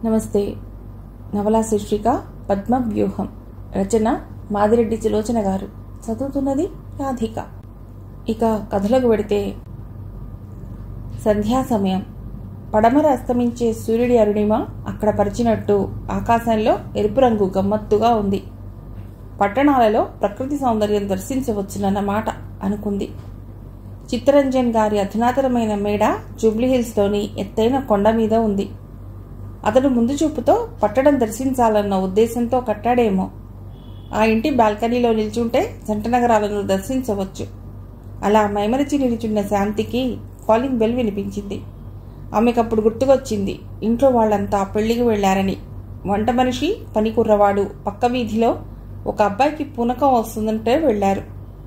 నమస్తే నవలా శీర్షిక పద్మవ్యూహం రచన మాదిరెడ్డి సులోచన గారు చదువుతున్నది రాధిక ఇక కథలకు వెడితే సంధ్యా సమయం పడమర అస్తమించే సూర్యుడి అరుణిమ అక్కడ పరిచినట్టు ఆకాశంలో ఎరుపు రంగు గమ్మత్తుగా ఉంది పట్టణాలలో ప్రకృతి సౌందర్యం దర్శించవచ్చునన్నమాట అనుకుంది చిత్తరంజన్ గారి అధునాతనమైన మేడ జూబ్లీహిల్స్లోని ఎత్తైన కొండ మీద ఉంది అతడు ముందు చూపుతో పట్టడం దర్శించాలన్న ఉద్దేశంతో కట్టాడేమో ఆ ఇంటి బాల్కనీలో నిల్చుంటే జంట నగరాలను దర్శించవచ్చు అలా మైమరిచి నిలుచున్న శాంతికి కాలింగ్ బెల్ వినిపించింది ఆమెకప్పుడు గుర్తుకొచ్చింది ఇంట్లో వాళ్ళంతా పెళ్లికి వెళ్లారని వంట మనిషి పని కుర్రవాడు పక్క వీధిలో ఒక అబ్బాయికి పూనకం వస్తుందంటే వెళ్లారు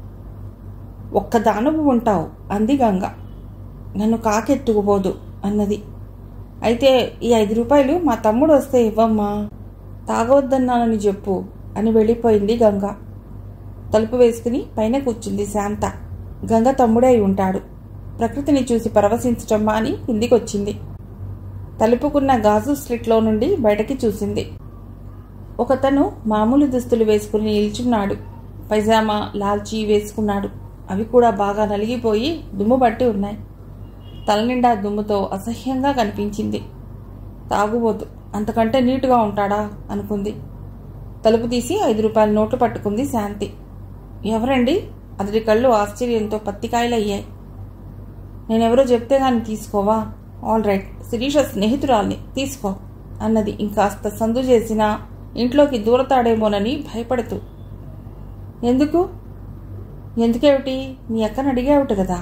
ఒక్క దానవు ఉంటావు అంది గంగ నన్ను కాకెత్తుకుపోదు అన్నది అయితే ఈ ఐదు రూపాయలు మా తమ్ముడు వస్తే ఇవ్వమ్మా తాగవద్దన్నానని చెప్పు అని వెళ్ళిపోయింది గంగ తలుపు వేసుకుని పైన కూర్చుంది శాంత గంగ తమ్ముడే అయి ఉంటాడు ప్రకృతిని చూసి పరవశించటమ్మా అని కిందికొచ్చింది తలుపుకున్న గాజు స్లిట్లో నుండి బయటకి చూసింది ఒకతను మామూలు దుస్తులు వేసుకుని నిల్చున్నాడు పైజామా లాల్చీ వేసుకున్నాడు అవి కూడా బాగా నలిగిపోయి దుమ్ము పట్టి ఉన్నాయి తలనిండా దుమ్ముతో అసహ్యంగా కనిపించింది తాగుబోతు అంతకంటే నీటుగా ఉంటాడా అనుకుంది తలుపు తీసి ఐదు రూపాయల నోట్లు పట్టుకుంది శాంతి ఎవరండి అతడి కళ్ళు ఆశ్చర్యంతో పత్తికాయలయ్యాయి నేనెవరో చెప్తే గాని తీసుకోవా ఆల్ రైట్ శిరీష స్నేహితురాల్ని తీసుకో అన్నది ఇంకాస్త సందు చేసినా ఇంట్లోకి దూరతాడేమోనని భయపడుతూ ఎందుకు ఎందుకేమిటి మీ అక్కను అడిగావుట కదా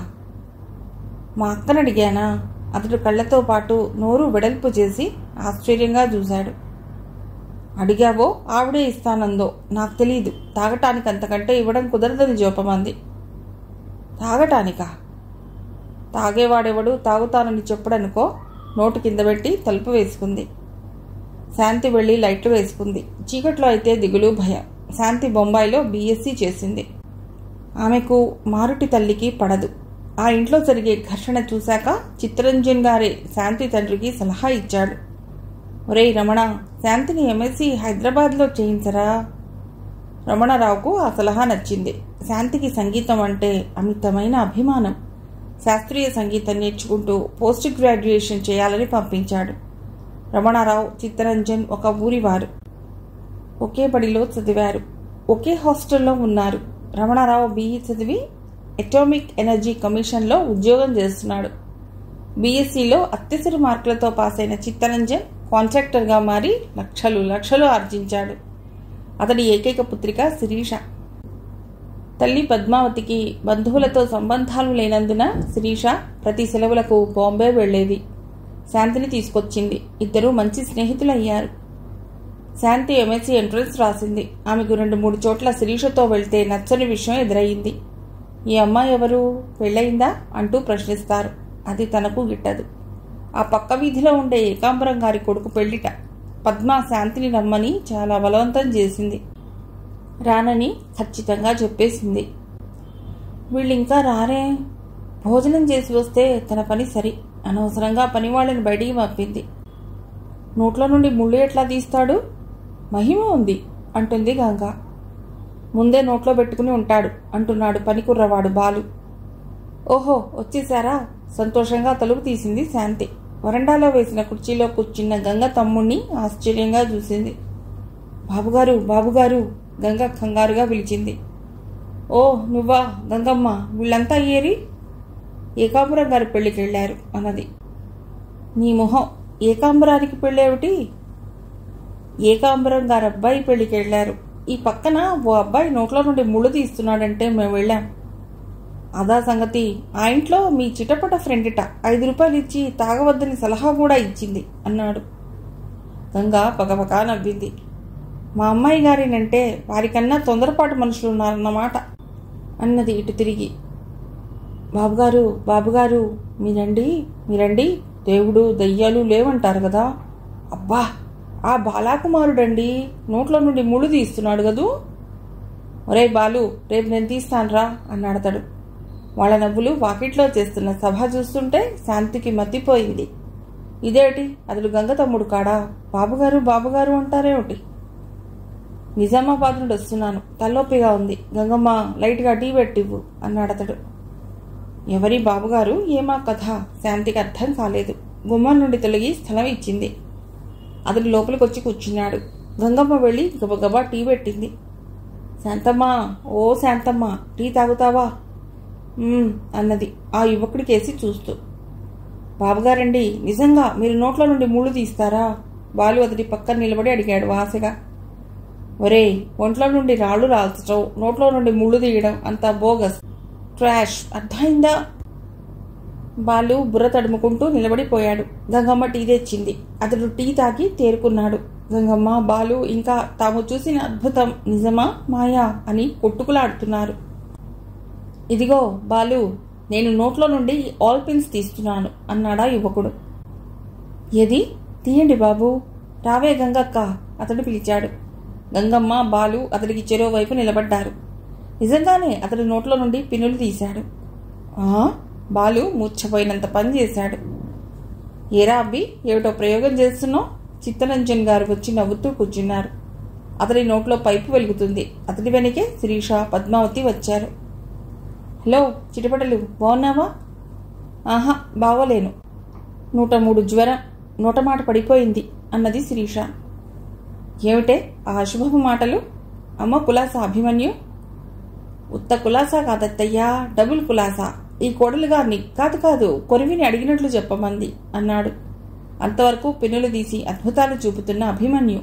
మా అక్కను అడిగానా అతడు కళ్ళతో పాటు నోరు వెడల్పు చేసి ఆశ్చర్యంగా చూశాడు అడిగావో ఆవిడే ఇస్తానందో నాకు తెలియదు తాగటానికి అంతకంటే ఇవ్వడం కుదరదని జోపమంది తాగటానికా తాగేవాడెవడు తాగుతానని చెప్పడనుకో నోటు కింద పెట్టి తలుపు వేసుకుంది శాంతి వెళ్ళి లైట్లు వేసుకుంది చీకట్లో అయితే దిగులు భయం శాంతి బొంబాయిలో బీఎస్సీ చేసింది ఆమెకు మారుటి తల్లికి పడదు ఆ ఇంట్లో జరిగే ఘర్షణ చూశాక చిత్తరంజన్ గారే శాంతి తండ్రికి సలహా ఇచ్చాడు ఒరేయ్ రమణ శాంతిని ఎంఎస్సి హైదరాబాద్లో చేయించరా రమణరావుకు ఆ సలహా నచ్చింది శాంతికి సంగీతం అంటే అమితమైన అభిమానం శాస్త్రీయ సంగీతం నేర్చుకుంటూ పోస్ట్ గ్రాడ్యుయేషన్ చేయాలని పంపించాడు రమణారావు చిత్తరంజన్ ఒక ఊరివారు ఒకే బడిలో చదివారు ఒకే హాస్టల్లో ఉన్నారు రమణారావు బీఈ చదివి అటామిక్ ఎనర్జీ కమిషన్లో ఉద్యోగం చేస్తున్నాడు బీఎస్సీలో అత్యవసర మార్కులతో పాస్ అయిన చిత్తరంజన్ కాంట్రాక్టర్గా మారి లక్షలు లక్షలు ఆర్జించాడు అతడి ఏకైక పుత్రిక శిరీష తల్లి పద్మావతికి బంధువులతో సంబంధాలు లేనందున శిరీష ప్రతి సెలవులకు బాంబే వెళ్లేది శాంతిని తీసుకొచ్చింది ఇద్దరూ మంచి స్నేహితులయ్యారు శాంతి ఎంఎస్సీ ఎంట్రన్స్ రాసింది ఆమెకు రెండు మూడు చోట్ల శిరీషతో వెళ్తే నచ్చని విషయం ఎదురయ్యింది ఈ అమ్మాయి ఎవరు పెళ్ళయిందా అంటూ ప్రశ్నిస్తారు అది తనకు గిట్టదు ఆ పక్క వీధిలో ఉండే ఏకాంబరం గారి కొడుకు పెళ్లిట పద్మ శాంతిని నమ్మని చాలా బలవంతం చేసింది రానని ఖచ్చితంగా చెప్పేసింది వీళ్ళు ఇంకా రారే భోజనం చేసి వస్తే తన పని సరి అనవసరంగా పని వాళ్ళని బయటికి పంపింది నోట్లో నుండి ముళ్ళు ఎట్లా తీస్తాడు మహిమ ఉంది అంటుంది గంగ ముందే నోట్లో పెట్టుకుని ఉంటాడు అంటున్నాడు పనికుర్రవాడు బాలు ఓహో వచ్చేసారా సంతోషంగా తలుపు తీసింది శాంతి వరండాలో వేసిన కుర్చీలో కూర్చున్న గంగ తమ్ముణ్ణి ఆశ్చర్యంగా చూసింది బాబుగారు బాబుగారు గంగ కంగారుగా పిలిచింది ఓ నువ్వా గంగమ్మ వీళ్ళంతా ఏరి ఏకాంబరం గారి పెళ్లికి వెళ్ళారు అన్నది నీ మొహం ఏకాంబరానికి పెళ్ళేమిటి ఏకాంబరం గారు అబ్బాయి పెళ్లికి వెళ్ళారు ఈ పక్కన ఓ అబ్బాయి నోట్లో నుండి ముళ్ళు తీస్తున్నాడంటే మేము వెళ్ళాం అదా సంగతి ఆ ఇంట్లో మీ చిటపట ఫ్రెండిట ఐదు రూపాయలు ఇచ్చి తాగవద్దని సలహా కూడా ఇచ్చింది అన్నాడు గంగా పగపగా నవ్వింది మా అమ్మాయి గారినంటే వారికన్నా తొందరపాటు మనుషులు ఉన్నారన్నమాట అన్నది ఇటు తిరిగి బాబుగారు బాబుగారు మీరండి మీరండి దేవుడు దయ్యాలు లేవంటారు కదా అబ్బా ఆ బాలాకుమారుడండి నోట్లో నుండి ముళ్ళు తీస్తున్నాడు కదూ ఒరే బాలు రేపు నేను తీస్తానురా అన్నాడతడు వాళ్ళ నవ్వులు వాకిట్లో చేస్తున్న సభ చూస్తుంటే శాంతికి మతిపోయింది ఇదేటి అతడు గంగ తమ్ముడు కాడా బాబుగారు బాబుగారు అంటారేమిటి నిజామాబాద్ నుండి వస్తున్నాను తలనొప్పిగా ఉంది గంగమ్మ లైట్గా టీ పెట్టివ్వు అన్నాడు అతడు ఎవరి బాబుగారు ఏమా కథ శాంతికి అర్థం కాలేదు గుమ్మం నుండి తొలగి స్థలం ఇచ్చింది అతడు లోపలికి వచ్చి కూర్చున్నాడు గంగమ్మ వెళ్ళి గబగబా టీ పెట్టింది శాంతమ్మ ఓ శాంతమ్మ టీ తాగుతావా "మ్మ్," అన్నది ఆ యువకుడికేసి చూస్తూ బాబుగారండి నిజంగా మీరు నోట్ల నుండి ముళ్ళు తీస్తారా బాలు అతడి పక్కన నిలబడి అడిగాడు ఆశగా ఒరేయ్ ఒంట్లో నుండి రాళ్ళు రాల్చడం నోట్లో నుండి ముళ్ళు తీయడం అంతా బోగస్ ట్రాష్ అర్థమైందా బాలు బుర్ర తడుముకుంటూ నిలబడిపోయాడు గంగమ్మ టీ తెచ్చింది అతడు టీ తాగి తేరుకున్నాడు గంగమ్మ బాలు ఇంకా తాము చూసిన అద్భుతం నిజమా మాయా అని కొట్టుకులాడుతున్నారు ఇదిగో బాలు నేను నోట్లో నుండి ఆల్ పిన్స్ తీస్తున్నాను అన్నాడా యువకుడు ఏది తీయండి బాబు రావే గంగక్క అతడు పిలిచాడు గంగమ్మ బాలు అతడికి చెరో వైపు నిలబడ్డారు నిజంగానే అతడి నోట్లో నుండి పిన్నులు తీశాడు ఆ బాలు మూర్ఛపోయినంత పని చేశాడు ఏరా అబ్బి ఏమిటో ప్రయోగం చేస్తున్నావు చిత్తరంజన్ గారు వచ్చి నవ్వుతూ కూర్చున్నారు అతడి నోట్లో పైపు వెలుగుతుంది అతడి వెనకే శిరీష పద్మావతి వచ్చారు హలో చిటపటలు బాగున్నావా ఆహా బాగోలేను నూట మూడు జ్వరం నూట మాట పడిపోయింది అన్నది శిరీష ఏమిటే ఆ అశుభపు మాటలు అమ్మ కులాసా అభిమన్యు ఉత్త కులాసా కాదత్తయ్యా డబుల్ కులాసా ఈ కోడలు గారిని కాదు కాదు కొరివిని అడిగినట్లు చెప్పమంది అన్నాడు అంతవరకు పిన్నులు తీసి అద్భుతాలు చూపుతున్న అభిమన్యు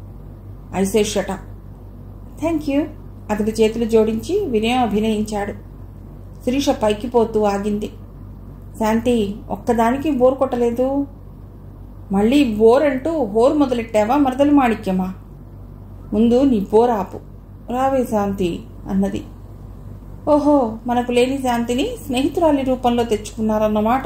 ఐసేషట థ్యాంక్ యూ అతడి చేతులు జోడించి వినయం అభినయించాడు శిరీష పైకి పోతూ ఆగింది శాంతి ఒక్కదానికి బోర్ కొట్టలేదు మళ్ళీ బోర్ అంటూ హోరు మొదలెట్టావా మరదలు మాణిక్యమా ముందు నీ బోర్ ఆపు రావే శాంతి అన్నది ఓహో మనకు లేని శాంతిని స్నేహితురాలి రూపంలో తెచ్చుకున్నారన్నమాట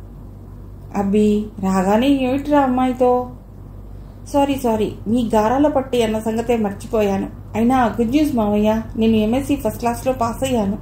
అబ్బి రాగానే ఏమిటిరా అమ్మాయితో సారీ సారీ మీ గారాల పట్టి అన్న సంగతే మర్చిపోయాను అయినా గుడ్ న్యూస్ మావయ్య నేను ఎంఎస్సి ఫస్ట్ క్లాస్లో పాస్ అయ్యాను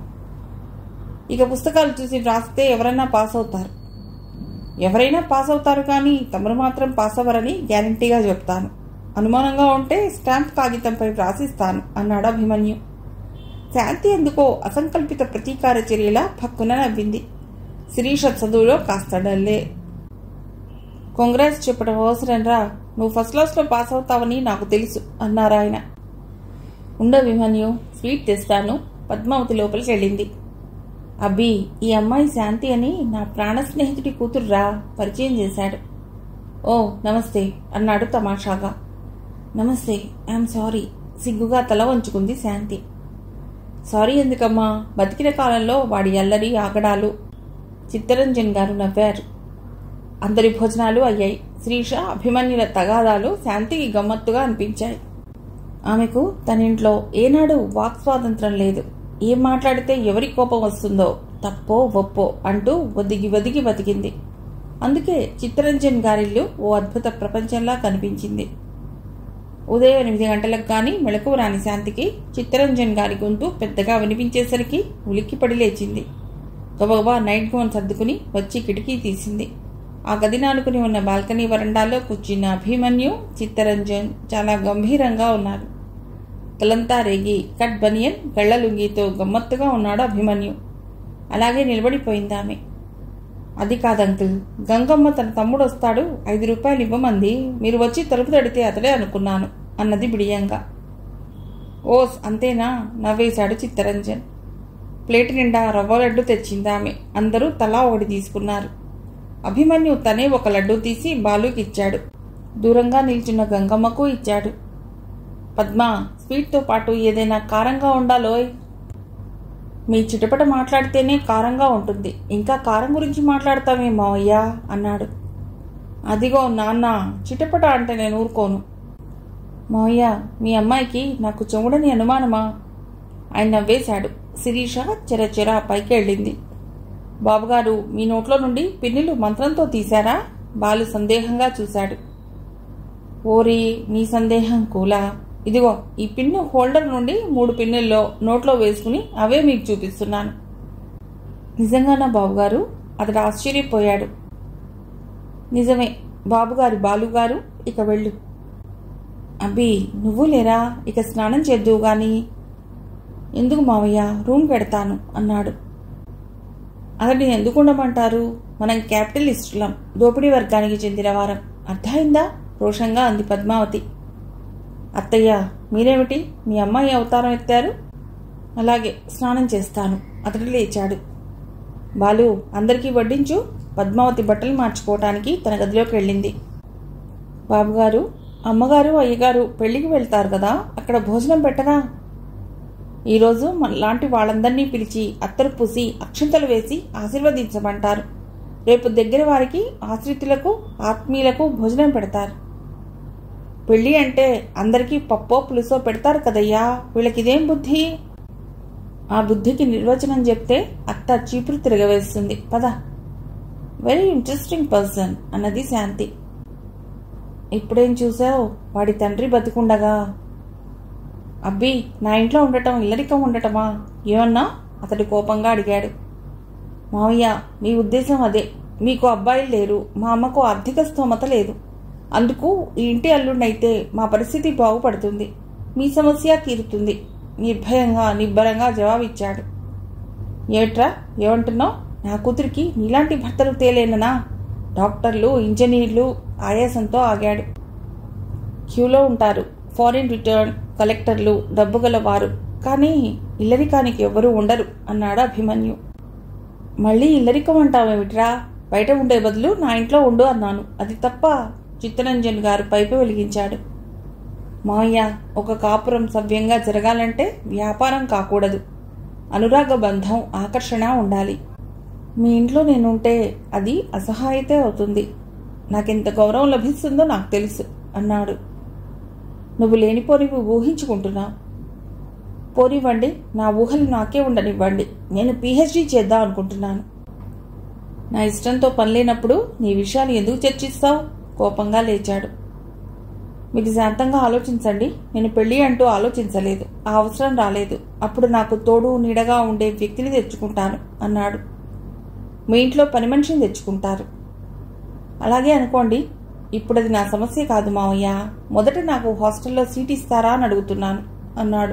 ఇక పుస్తకాలు చూసి వ్రాస్తే ఎవరైనా పాస్ అవుతారు ఎవరైనా పాస్ అవుతారు కానీ తమరు మాత్రం పాస్ అవ్వరని గ్యారంటీగా చెప్తాను అనుమానంగా ఉంటే స్టాంప్ కాగితంపై వ్రాసిస్తాను అన్నాడు అభిమన్యు శాంతి ఎందుకో అసంకల్పిత ప్రతీకార చర్యలా పక్కున నవ్వింది శిరీష చదువులో కాస్త డల్లే కాంగ్రెస్ చెప్పడం అవసరం రా నువ్వు ఫస్ట్ క్లాస్లో పాస్ అవుతావని నాకు తెలుసు అన్నారాయన ఉండ అభిమన్యు స్వీట్ తెస్తాను పద్మావతి లోపలికి వెళ్ళింది అబ్బి ఈ అమ్మాయి శాంతి అని నా ప్రాణ స్నేహితుడి కూతుర్రా పరిచయం చేశాడు ఓ నమస్తే అన్నాడు తమాషాగా నమస్తే ఐఎమ్ సారీ సిగ్గుగా తల వంచుకుంది శాంతి సారీ ఎందుకమ్మా బతికిన కాలంలో వాడి అల్లరి ఆగడాలు చిత్తరంజన్ గారు నవ్వారు అందరి భోజనాలు అయ్యాయి శ్రీష అభిమన్యుల తగాదాలు శాంతికి గమ్మత్తుగా అనిపించాయి ఆమెకు తన ఇంట్లో ఏనాడు వాక్ స్వాతంత్రం లేదు ఏం మాట్లాడితే ఎవరి కోపం వస్తుందో తప్పో ఒప్పో అంటూ ఒదిగి ఒదిగి బతికింది అందుకే చిత్తరంజన్ గారిల్లు ఓ అద్భుత ప్రపంచంలా కనిపించింది ఉదయం ఎనిమిది గంటలకు కానీ మెళకువ రాని శాంతికి చిత్తరంజన్ గారి గొంతు పెద్దగా వినిపించేసరికి ఉలిక్కిపడి లేచింది గబగబా నైట్ గౌన్ సర్దుకుని వచ్చి కిటికీ తీసింది ఆ గదిని ఆనుకుని ఉన్న బాల్కనీ వరండాలో కూర్చున్న అభిమన్యు చిత్తరంజన్ చాలా గంభీరంగా ఉన్నారు తలంతా రేగి కట్ బనియన్ గళ్ళ లుంగితో గమ్మత్తుగా ఉన్నాడు అభిమన్యు అలాగే నిలబడిపోయింది ఆమె అది కాదంకుల్ గంగమ్మ తన తమ్ముడు వస్తాడు ఐదు రూపాయలు ఇవ్వమంది మీరు వచ్చి తలుపు తడితే అతడే అనుకున్నాను అన్నది బిడియంగా ఓస్ అంతేనా నవ్వేశాడు చిత్తరంజన్ ప్లేట్ నిండా రవ్వ లడ్డు తెచ్చింది ఆమె అందరూ తలా ఒకటి తీసుకున్నారు అభిమన్యు తనే ఒక లడ్డు తీసి బాలుకి ఇచ్చాడు దూరంగా నిల్చున్న గంగమ్మకు ఇచ్చాడు పద్మ స్వీట్తో పాటు ఏదైనా కారంగా ఉండాలోయ్ మీ చిటపట మాట్లాడితేనే కారంగా ఉంటుంది ఇంకా కారం గురించి మాట్లాడతామే మావయ్య అన్నాడు అదిగో నాన్న చిటపట అంటే నేను ఊరుకోను మావయ్య మీ అమ్మాయికి నాకు చెవుడని అనుమానమా ఆయన నవ్వేశాడు శిరీష చెర చెర పైకి వెళ్ళింది బాబుగారు మీ నోట్లో నుండి పిన్నులు మంత్రంతో తీశారా బాలు సందేహంగా చూశాడు ఓరి నీ సందేహం కూలా ఇదిగో ఈ పిన్ను హోల్డర్ నుండి మూడు పిన్నుల్లో నోట్లో వేసుకుని అవే మీకు చూపిస్తున్నాను నిజంగానా బాబుగారు అతడు ఆశ్చర్యపోయాడు నిజమే బాబుగారి బాలుగారు ఇక వెళ్ళు అబ్బి నువ్వు లేరా ఇక స్నానం చేద్దువు గాని ఎందుకు మావయ్య రూమ్ పెడతాను అన్నాడు అతడిని ఎందుకు ఉండమంటారు మనం క్యాపిటలిస్టులం దోపిడీ వర్గానికి చెందిన వారం అర్థమైందా రోషంగా అంది పద్మావతి అత్తయ్య మీరేమిటి మీ అమ్మాయి అవతారం ఎత్తారు అలాగే స్నానం చేస్తాను అతడు లేచాడు బాలు అందరికీ వడ్డించు పద్మావతి బట్టలు మార్చుకోవటానికి తన గదిలోకి వెళ్ళింది బాబుగారు అమ్మగారు అయ్యగారు పెళ్లికి వెళ్తారు కదా అక్కడ భోజనం పెట్టరా ఈరోజు మనలాంటి వాళ్ళందరినీ పిలిచి అత్తరు పూసి అక్షంతలు వేసి ఆశీర్వదించమంటారు రేపు దగ్గర వారికి ఆశ్రితులకు ఆత్మీయులకు భోజనం పెడతారు పెళ్ళి అంటే అందరికీ పప్పో పులుసో పెడతారు కదయ్యా వీళ్ళకి ఇదేం బుద్ధి ఆ బుద్ధికి నిర్వచనం చెప్తే అత్త చీపురు తిరగవేస్తుంది పద వెరీ ఇంట్రెస్టింగ్ పర్సన్ అన్నది శాంతి ఇప్పుడేం చూసావు వాడి తండ్రి బతికుండగా అబ్బి నా ఇంట్లో ఉండటం ఇల్లరికం ఉండటమా ఏమన్నా అతడు కోపంగా అడిగాడు మావయ్య మీ ఉద్దేశం అదే మీకు అబ్బాయిలు లేరు మా అమ్మకు ఆర్థిక స్తోమత లేదు అందుకు ఈ ఇంటి అల్లుడినైతే మా పరిస్థితి బాగుపడుతుంది మీ సమస్య తీరుతుంది నిర్భయంగా నిబ్బరంగా జవాబిచ్చాడు ఏట్రా ఏమంటున్నావు నా కూతురికి నీలాంటి భర్తలు తేలేననా డాక్టర్లు ఇంజనీర్లు ఆయాసంతో ఆగాడు క్యూలో ఉంటారు ఫారిన్ రిటర్న్ కలెక్టర్లు డబ్బు గలవారు కానీ ఇల్లరికానికి ఎవ్వరూ ఉండరు అన్నాడు అభిమన్యు మళ్ళీ ఇల్లరికం అంటావేమిట్రా బయట ఉండే బదులు నా ఇంట్లో ఉండు అన్నాను అది తప్ప చిత్తరంజన్ గారు పైపు వెలిగించాడు మావయ్య ఒక కాపురం సవ్యంగా జరగాలంటే వ్యాపారం కాకూడదు అనురాగ బంధం ఆకర్షణ ఉండాలి మీ ఇంట్లో నేనుంటే అది అసహాయతే అవుతుంది నాకెంత గౌరవం లభిస్తుందో నాకు తెలుసు అన్నాడు నువ్వు లేనిపోనివి ఊహించుకుంటున్నావు పోనివ్వండి నా ఊహలు నాకే ఉండనివ్వండి నేను పీహెచ్డీ చేద్దాం అనుకుంటున్నాను నా ఇష్టంతో పనిలేనప్పుడు నీ విషయాలు ఎందుకు చర్చిస్తావు కోపంగా లేచాడు మీరు శాంతంగా ఆలోచించండి నేను పెళ్లి అంటూ ఆలోచించలేదు ఆ అవసరం రాలేదు అప్పుడు నాకు తోడు నీడగా ఉండే వ్యక్తిని తెచ్చుకుంటాను అన్నాడు మీ ఇంట్లో పని మనిషిని తెచ్చుకుంటారు అలాగే అనుకోండి ఇప్పుడు అది నా సమస్య కాదు మావయ్య మొదట నాకు హాస్టల్లో సీట్ ఇస్తారా అని అడుగుతున్నాను అన్నాడు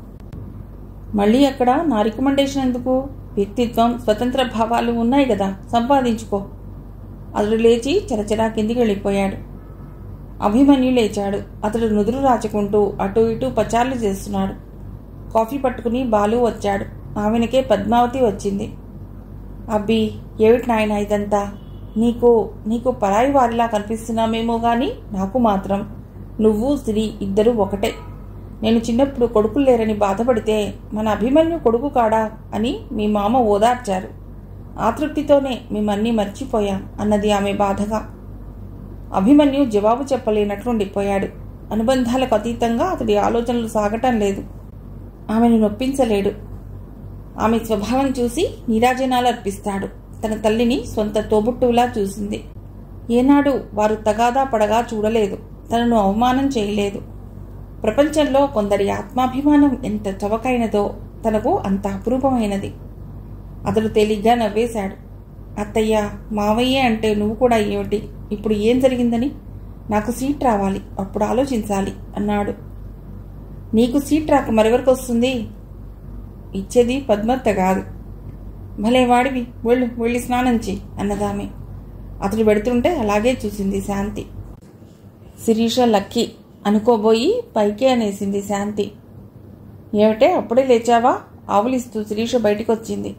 మళ్ళీ అక్కడ నా రికమెండేషన్ ఎందుకు వ్యక్తిత్వం స్వతంత్ర భావాలు ఉన్నాయి కదా సంపాదించుకో అతడు లేచి చరచరా కిందికి వెళ్ళిపోయాడు అభిమన్యు లేచాడు అతడు నుదురు రాచుకుంటూ అటు ఇటు పచార్లు చేస్తున్నాడు కాఫీ పట్టుకుని బాలు వచ్చాడు ఆమెనకే పద్మావతి వచ్చింది అబ్బి ఏమిటి నాయన ఇదంతా నీకు నీకు పరాయి వారిలా కనిపిస్తున్నామేమో గాని నాకు మాత్రం నువ్వు శ్రీ ఇద్దరు ఒకటే నేను చిన్నప్పుడు కొడుకులు లేరని బాధపడితే మన అభిమన్యు కొడుకు కాడా అని మీ మామ ఓదార్చారు ఆతృప్తితోనే మేమన్నీ మర్చిపోయాం అన్నది ఆమె బాధగా అభిమన్యు జవాబు చెప్పలేనట్లుండిపోయాడు అనుబంధాలకు అతీతంగా అతడి ఆలోచనలు సాగటం లేదు ఆమెను నొప్పించలేడు ఆమె స్వభావం చూసి నీరాజనాలు అర్పిస్తాడు తన తల్లిని సొంత తోబుట్టువులా చూసింది ఏనాడు వారు తగాదా పడగా చూడలేదు తనను అవమానం చేయలేదు ప్రపంచంలో కొందరి ఆత్మాభిమానం ఎంత చవకైనదో తనకు అంత అపురూపమైనది అతడు తేలిగ్గా నవ్వేశాడు అత్తయ్య మావయ్య అంటే నువ్వు కూడా ఏమిటి ఇప్పుడు ఏం జరిగిందని నాకు సీట్ రావాలి అప్పుడు ఆలోచించాలి అన్నాడు నీకు సీట్ రాక మరెవరికి వస్తుంది ఇచ్చేది పద్మత్త కాదు భలే వాడివి వెళ్ళు వెళ్ళి స్నానం చెయ్యి అన్నదామె అతడు పెడుతుంటే అలాగే చూసింది శాంతి శిరీష లక్కీ అనుకోబోయి పైకే అనేసింది శాంతి ఏమిటే అప్పుడే లేచావా ఆవులిస్తూ శిరీష బయటికి వచ్చింది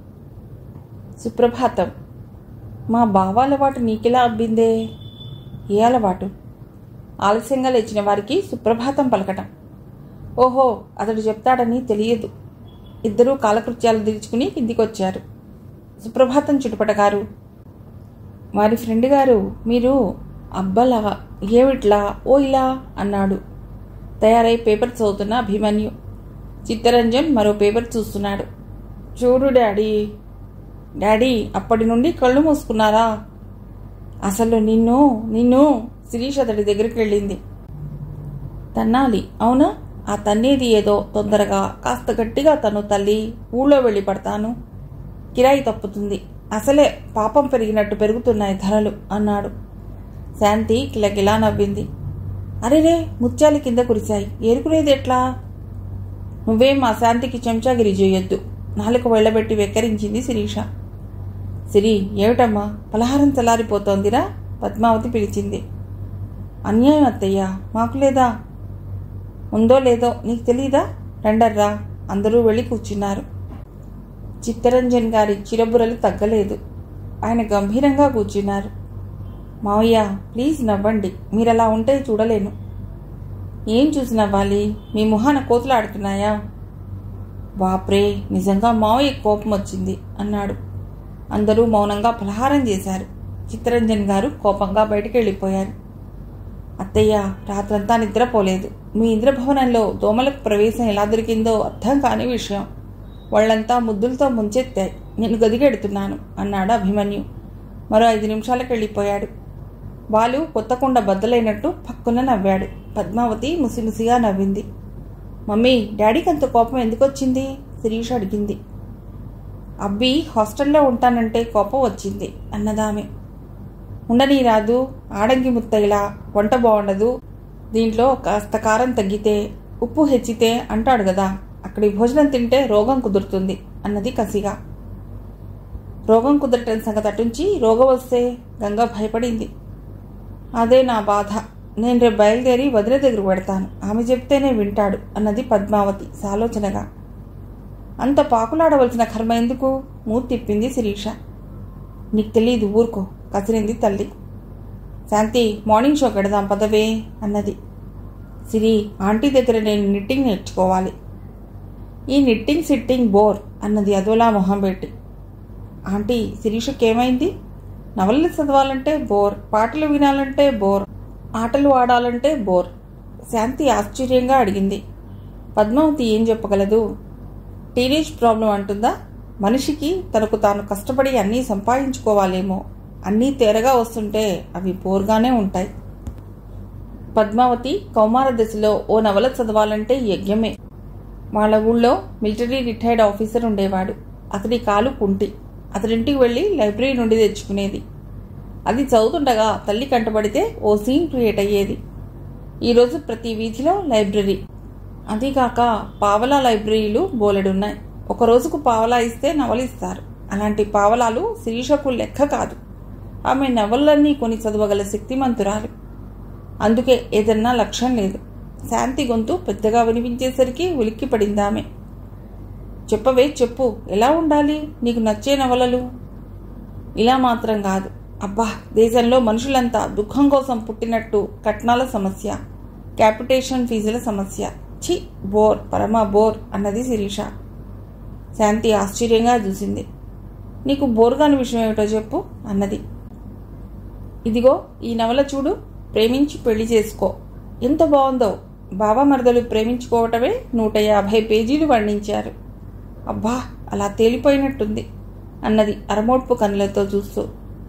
సుప్రభాతం మా బావ అలవాటు నీకెలా అబ్బిందే ఏ అలవాటు ఆలస్యంగా లేచిన వారికి సుప్రభాతం పలకటం ఓహో అతడు చెప్తాడని తెలియదు ఇద్దరూ కాలకృత్యాలు తీర్చుకుని కిందికొచ్చారు సుప్రభాతం చుట్టుపట గారు వారి ఫ్రెండ్ గారు మీరు అబ్బలా ఏమిట్లా ఓ ఇలా అన్నాడు తయారై పేపర్ చదువుతున్న అభిమన్యు చిత్తరంజన్ మరో పేపర్ చూస్తున్నాడు చూడు డాడీ డాడీ అప్పటి నుండి కళ్ళు మూసుకున్నారా అసలు నిన్ను నిన్ను శిరీష్ అతడి దగ్గరికి వెళ్ళింది తన్నాలి అవునా ఆ తన్నేది ఏదో తొందరగా కాస్త గట్టిగా తను తల్లి ఊళ్ళో వెళ్ళి పడతాను కిరాయి తప్పుతుంది అసలే పాపం పెరిగినట్టు పెరుగుతున్నాయి ధరలు అన్నాడు శాంతి కిలకిలా నవ్వింది అరేరే ముత్యాలు కింద కురిశాయి ఏరుకునేది ఎట్లా నువ్వేం మా శాంతికి చెంచాగిరి చేయొద్దు నాలుక వెళ్ళబెట్టి వెక్కరించింది శిరీష సిరి ఏమిటమ్మా పలహారం చల్లారిపోతోందిరా పద్మావతి పిలిచింది అన్యాయం అత్తయ్య మాకు లేదా ఉందో లేదో నీకు తెలీదా రండర్రా అందరూ వెళ్ళి కూర్చున్నారు చిత్తరంజన్ గారి చిరబురలు తగ్గలేదు ఆయన గంభీరంగా కూర్చున్నారు మావయ్య ప్లీజ్ నవ్వండి మీరు అలా ఉంటే చూడలేను ఏం చూసి నవ్వాలి మీ మొహాన కోతులాడుతున్నాయా బాప్రే నిజంగా మావయ్య కోపం వచ్చింది అన్నాడు అందరూ మౌనంగా పలహారం చేశారు చిత్తరంజన్ గారు కోపంగా బయటికి వెళ్ళిపోయారు అత్తయ్య రాత్రంతా నిద్రపోలేదు మీ ఇంద్రభవనంలో దోమలకు ప్రవేశం ఎలా దొరికిందో అర్థం కాని విషయం వాళ్ళంతా ముద్దులతో ముంచెత్తాయి నేను గదిగెడుతున్నాను అన్నాడు అభిమన్యు మరో ఐదు నిమిషాలకు వెళ్ళిపోయాడు బాలు కొత్త కుండ బద్దలైనట్టు పక్కున నవ్వాడు పద్మావతి ముసిముసిగా నవ్వింది మమ్మీ డాడీకి అంత కోపం ఎందుకు వచ్చింది శిరీష్ అడిగింది అబ్బి హాస్టల్లో ఉంటానంటే కోపం వచ్చింది అన్నదామె ఉండనీ రాదు ఆడంగి ముత్తయిలా వంట బాగుండదు దీంట్లో కాస్త కారం తగ్గితే ఉప్పు హెచ్చితే అంటాడు కదా అక్కడి భోజనం తింటే రోగం కుదురుతుంది అన్నది కసిగా రోగం కుదరటం సంగతి అటుంచి రోగం వస్తే గంగ భయపడింది అదే నా బాధ నేను రేపు బయలుదేరి వదిన దగ్గర పెడతాను ఆమె చెప్తేనే వింటాడు అన్నది పద్మావతి సాలోచనగా అంత పాకులాడవలసిన కర్మ ఎందుకు మూతి తిప్పింది శిరీష నీకు తెలియదు ఊరుకో కసిరింది తల్లి శాంతి మార్నింగ్ షో పెడదాం పదవే అన్నది సిరి ఆంటీ దగ్గర నేను నిట్టింగ్ నేర్చుకోవాలి ఈ నిట్టింగ్ సిట్టింగ్ బోర్ అన్నది అదోలా మొహం పెట్టి ఆంటీ శిరీషకేమైంది నవలలు చదవాలంటే బోర్ పాటలు వినాలంటే బోర్ ఆటలు ఆడాలంటే బోర్ శాంతి ఆశ్చర్యంగా అడిగింది పద్మావతి ఏం చెప్పగలదు టీనేజ్ ప్రాబ్లం అంటుందా మనిషికి తనకు తాను కష్టపడి అన్నీ సంపాదించుకోవాలేమో అన్నీ తేరగా వస్తుంటే అవి బోర్గానే ఉంటాయి పద్మావతి కౌమార దశలో ఓ నవల చదవాలంటే యజ్ఞమే వాళ్ళ ఊళ్ళో మిలిటరీ రిటైర్డ్ ఆఫీసర్ ఉండేవాడు అతడి కాలు కుంటి అతడింటికి వెళ్ళి లైబ్రరీ నుండి తెచ్చుకునేది అది చదువుతుండగా తల్లి కంటపడితే ఓ సీన్ క్రియేట్ అయ్యేది ఈరోజు ప్రతి వీధిలో లైబ్రరీ అదీకాక పావలా లైబ్రరీలు బోలెడున్నాయి ఒక రోజుకు పావలా ఇస్తే నవలిస్తారు అలాంటి పావలాలు శిరీషకు లెక్క కాదు ఆమె నవలన్నీ కొని చదవగల శక్తిమంతురాలు అందుకే ఏదన్నా లక్ష్యం లేదు శాంతి గొంతు పెద్దగా వినిపించేసరికి ఉలిక్కి పడిందామె చెప్పవే చెప్పు ఎలా ఉండాలి నీకు నచ్చే నవలలు ఇలా మాత్రం కాదు అబ్బా దేశంలో మనుషులంతా దుఃఖం కోసం పుట్టినట్టు కట్నాల సమస్య క్యాపిటేషన్ ఫీజుల సమస్య ఛీ బోర్ పరమ బోర్ అన్నది శిరీష శాంతి ఆశ్చర్యంగా చూసింది నీకు బోర్ కాని విషయం ఏమిటో చెప్పు అన్నది ఇదిగో ఈ నవల చూడు ప్రేమించి పెళ్లి చేసుకో ఎంత బాగుందో బావమరదలు ప్రేమించుకోవటమే నూట యాభై పేజీలు వర్ణించారు అబ్బా అలా తేలిపోయినట్టుంది అన్నది అరమోడ్పు కన్నులతో చూస్తూ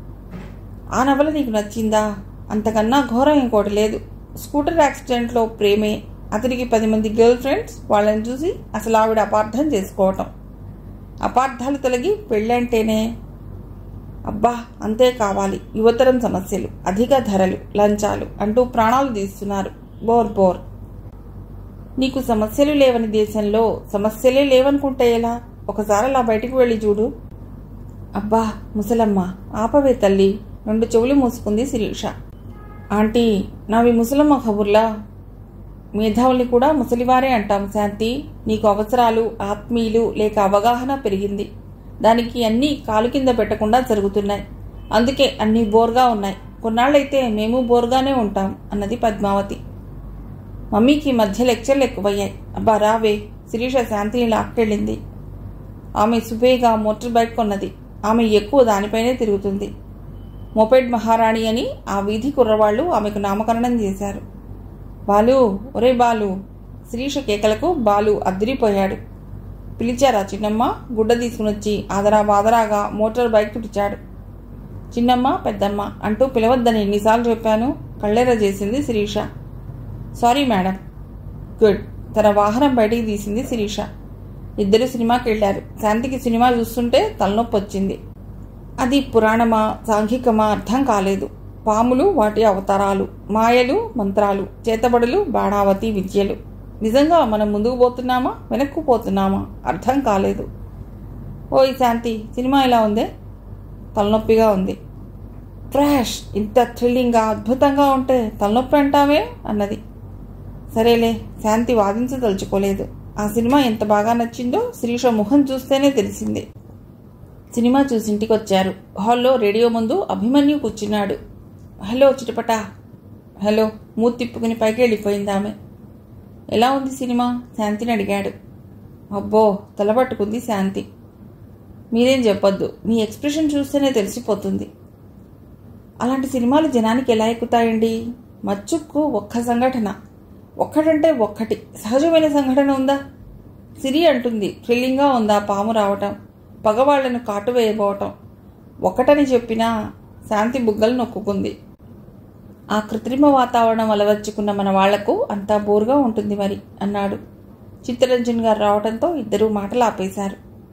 ఆ నవల నీకు నచ్చిందా అంతకన్నా ఘోరం ఇంకోటి లేదు స్కూటర్ యాక్సిడెంట్లో ప్రేమే అతనికి పది మంది గర్ల్ ఫ్రెండ్స్ వాళ్ళని చూసి అసలు ఆవిడ అపార్థం చేసుకోవటం అపార్థాలు తొలగి పెళ్ళంటేనే అబ్బా అంతే కావాలి యువతరం సమస్యలు అధిక ధరలు లంచాలు అంటూ ప్రాణాలు తీస్తున్నారు బోర్ బోర్ నీకు సమస్యలు లేవని దేశంలో సమస్యలే లేవనుకుంటే ఎలా ఒకసారి అలా బయటికి వెళ్ళి చూడు అబ్బా ముసలమ్మ ఆపవే తల్లి రెండు చెవులు మూసుకుంది శిరీష ఆంటీ నావి ముసలమ్మ కబుర్లా మేధావుల్ని కూడా ముసలివారే అంటాం శాంతి నీకు అవసరాలు ఆత్మీయులు లేక అవగాహన పెరిగింది దానికి అన్నీ కాలు కింద పెట్టకుండా జరుగుతున్నాయి అందుకే అన్నీ బోర్గా ఉన్నాయి కొన్నాళ్ళైతే మేము బోర్గానే ఉంటాం అన్నది పద్మావతి మమ్మీకి మధ్య లెక్చర్లు ఎక్కువయ్యాయి అబ్బా రావే శిరీష శాంతిని లాక్కెళ్ళింది ఆమె సుబేగా మోటార్ బైక్ కొన్నది ఆమె ఎక్కువ దానిపైనే తిరుగుతుంది మోపెడ్ మహారాణి అని ఆ వీధి కుర్రవాళ్ళు ఆమెకు నామకరణం చేశారు బాలు ఒరే బాలు శిరీష కేకలకు బాలు అద్దిరిపోయాడు పిలిచారా చిన్నమ్మ గుడ్డ తీసుకునొచ్చి ఆదరా బాదరాగా మోటార్ బైక్ తుడిచాడు చిన్నమ్మ పెద్దమ్మ అంటూ పిలవద్దని ఎన్నిసార్లు చెప్పాను కళ్ళెర చేసింది శిరీష సారీ మేడం గుడ్ తన వాహనం బయటికి తీసింది శిరీష ఇద్దరు సినిమాకి వెళ్ళారు శాంతికి సినిమా చూస్తుంటే తలనొప్పి వచ్చింది అది పురాణమా సాంఘికమా అర్థం కాలేదు పాములు వాటి అవతారాలు మాయలు మంత్రాలు చేతబడులు బాణావతి విద్యలు నిజంగా మనం ముందుకు పోతున్నామా వెనక్కు పోతున్నామా అర్థం కాలేదు ఓయ్ శాంతి సినిమా ఎలా ఉందే తలనొప్పిగా ఉంది ట్రాష్ ఇంత థ్రిల్లింగ్గా అద్భుతంగా ఉంటే తలనొప్పి అంటావే అన్నది సరేలే శాంతి వాదించదలుచుకోలేదు ఆ సినిమా ఎంత బాగా నచ్చిందో శిరీష ముఖం చూస్తేనే తెలిసింది సినిమా చూసి ఇంటికి వచ్చారు హాల్లో రేడియో ముందు అభిమన్యు కూర్చున్నాడు హలో చిటపట హలో మూతి తిప్పుకుని పైకి వెళ్ళిపోయింది ఆమె ఎలా ఉంది సినిమా శాంతిని అడిగాడు అబ్బో తలపట్టుకుంది శాంతి మీరేం చెప్పొద్దు మీ ఎక్స్ప్రెషన్ చూస్తేనే తెలిసిపోతుంది అలాంటి సినిమాలు జనానికి ఎలా ఎక్కుతాయండి మచ్చుక్కు ఒక్క సంఘటన ఒక్కటంటే ఒక్కటి సహజమైన సంఘటన ఉందా సిరి అంటుంది థ్రిల్లింగ్గా ఉందా పాము రావటం పగవాళ్లను కాటు వేయబోవటం ఒకటని చెప్పినా శాంతి బుగ్గలు నొక్కుకుంది ఆ కృత్రిమ వాతావరణం అలవర్చుకున్న మన వాళ్లకు అంతా బోరుగా ఉంటుంది మరి అన్నాడు చిత్తరంజన్ గారు రావడంతో ఇద్దరూ మాటలు ఆపేశారు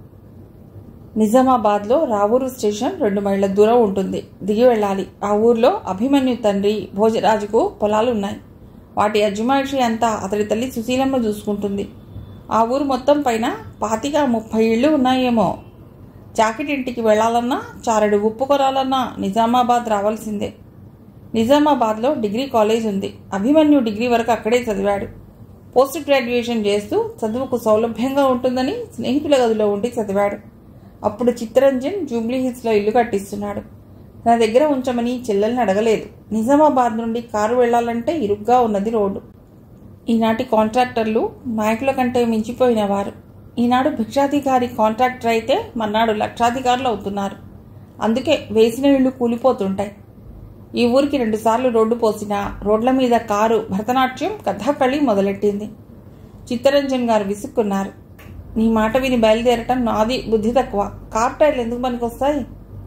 నిజామాబాద్లో రావూరు స్టేషన్ రెండు మైళ్ళ దూరం ఉంటుంది దిగి వెళ్ళాలి ఆ ఊర్లో అభిమన్యు తండ్రి భోజరాజుకు పొలాలు ఉన్నాయి వాటి అజమాయిషి అంతా అతడి తల్లి సుశీలమ్మ చూసుకుంటుంది ఆ ఊరు మొత్తం పైన పాతిక ముప్పై ఇళ్ళు ఉన్నాయేమో జాకెటింటికి వెళ్ళాలన్నా చారెడు ఉప్పు కొరాలన్నా నిజామాబాద్ రావాల్సిందే నిజామాబాద్లో డిగ్రీ కాలేజ్ ఉంది అభిమన్యు డిగ్రీ వరకు అక్కడే చదివాడు పోస్ట్ గ్రాడ్యుయేషన్ చేస్తూ చదువుకు సౌలభ్యంగా ఉంటుందని స్నేహితుల గదిలో ఉండి చదివాడు అప్పుడు చిత్తరంజన్ జూబ్లీ హిల్స్లో ఇల్లు కట్టిస్తున్నాడు నా దగ్గర ఉంచమని చెల్లెల్ని అడగలేదు నిజామాబాద్ నుండి కారు వెళ్లాలంటే ఇరుగ్గా ఉన్నది రోడ్డు ఈనాటి కాంట్రాక్టర్లు నాయకుల కంటే మించిపోయిన వారు ఈనాడు భిక్షాధికారి కాంట్రాక్టర్ అయితే మన్నాడు లక్షాధికారులు అవుతున్నారు అందుకే వేసిన ఇళ్ళు కూలిపోతుంటాయి ఈ ఊరికి రెండుసార్లు రోడ్డు పోసినా రోడ్ల మీద కారు భరతనాట్యం కథాకళి మొదలెట్టింది చిత్తరంజన్ గారు విసుక్కున్నారు నీ మాట విని బయలుదేరటం నాది బుద్ధి తక్కువ కార్ టైర్లు ఎందుకు పనికొస్తాయి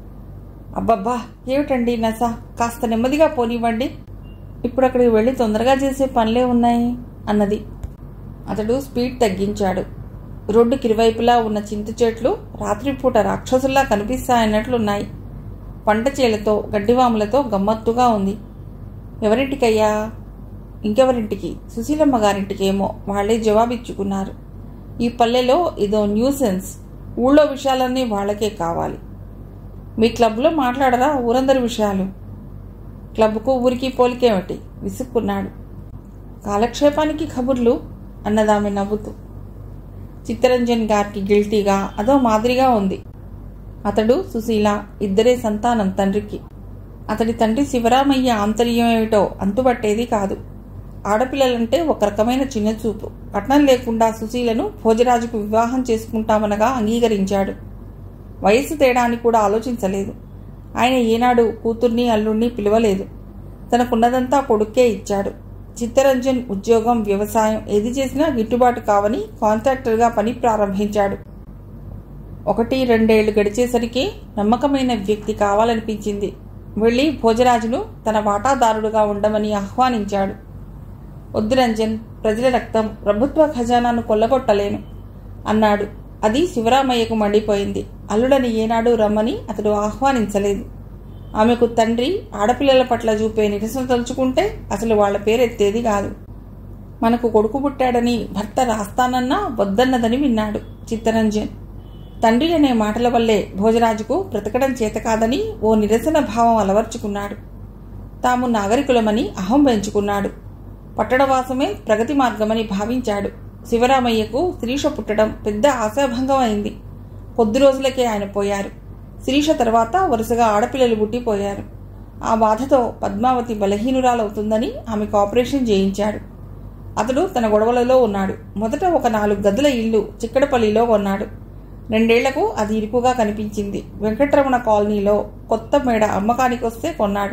అబ్బబ్బా ఏమిటండి నస కాస్త నెమ్మదిగా పోనివ్వండి ఇప్పుడు అక్కడికి వెళ్ళి తొందరగా చేసే పనులే ఉన్నాయి అన్నది అతడు స్పీడ్ తగ్గించాడు రోడ్డుకి ఇరువైపులా ఉన్న చింత చెట్లు రాత్రిపూట రాక్షసుల్లా కనిపిస్తాయన్నట్లున్నాయి పంట చేలతో గడ్డివాములతో గమ్మత్తుగా ఉంది ఎవరింటికయ్యా ఇంకెవరింటికి సుశీలమ్మ గారింటికేమో వాళ్లే జవాబిచ్చుకున్నారు ఈ పల్లెలో ఇదో న్యూసెన్స్ ఊళ్ళో విషయాలన్నీ వాళ్ళకే కావాలి మీ క్లబ్లో మాట్లాడరా ఊరందరి విషయాలు క్లబ్కు ఊరికి పోలికేమిటి విసుక్కున్నాడు కాలక్షేపానికి కబుర్లు అన్నదామె నవ్వుతూ చిత్తరంజన్ గారికి గిల్టీగా అదో మాదిరిగా ఉంది అతడు సుశీల ఇద్దరే సంతానం తండ్రికి అతడి తండ్రి శివరామయ్య ఆంతర్యం ఏమిటో అంతుపట్టేది కాదు ఆడపిల్లలంటే ఒక రకమైన చిన్నచూపు కట్నం లేకుండా సుశీలను భోజరాజుకు వివాహం చేసుకుంటామనగా అంగీకరించాడు వయస్సు తేడాన్ని కూడా ఆలోచించలేదు ఆయన ఏనాడు కూతుర్ని అల్లుణ్ణి పిలవలేదు తనకున్నదంతా కొడుక్కే ఇచ్చాడు చిత్తరంజన్ ఉద్యోగం వ్యవసాయం ఏది చేసినా గిట్టుబాటు కావని కాంట్రాక్టర్గా పని ప్రారంభించాడు ఒకటి రెండేళ్లు గడిచేసరికి నమ్మకమైన వ్యక్తి కావాలనిపించింది వెళ్ళి భోజరాజును తన వాటాదారుడుగా ఉండమని ఆహ్వానించాడు వద్దు రంజన్ ప్రజల రక్తం ప్రభుత్వ ఖజానాను కొల్లగొట్టలేను అన్నాడు అది శివరామయ్యకు మండిపోయింది అల్లుడని ఏనాడు రమ్మని అతడు ఆహ్వానించలేదు ఆమెకు తండ్రి ఆడపిల్లల పట్ల చూపే నిరసన తలుచుకుంటే అసలు వాళ్ల పేరెత్తేది కాదు మనకు కొడుకు పుట్టాడని భర్త రాస్తానన్నా వద్దన్నదని విన్నాడు చిత్తరంజన్ తండ్రి అనే మాటల వల్లే భోజరాజుకు బ్రతకడం చేత కాదని ఓ నిరసన భావం అలవర్చుకున్నాడు తాము నాగరికులమని అహం పెంచుకున్నాడు పట్టణవాసమే ప్రగతి మార్గమని భావించాడు శివరామయ్యకు శిరీష పుట్టడం పెద్ద ఆశాభంగం అయింది కొద్ది రోజులకే ఆయన పోయారు శిరీష తర్వాత వరుసగా ఆడపిల్లలు పుట్టిపోయారు ఆ బాధతో పద్మావతి బలహీనురాలవుతుందని ఆమెకు ఆపరేషన్ చేయించాడు అతడు తన గొడవలలో ఉన్నాడు మొదట ఒక నాలుగు గదుల ఇల్లు చిక్కడపల్లిలో కొన్నాడు రెండేళ్లకు అది ఇరుకుగా కనిపించింది వెంకటరమణ కాలనీలో కొత్త మేడ అమ్మకానికొస్తే కొన్నాడు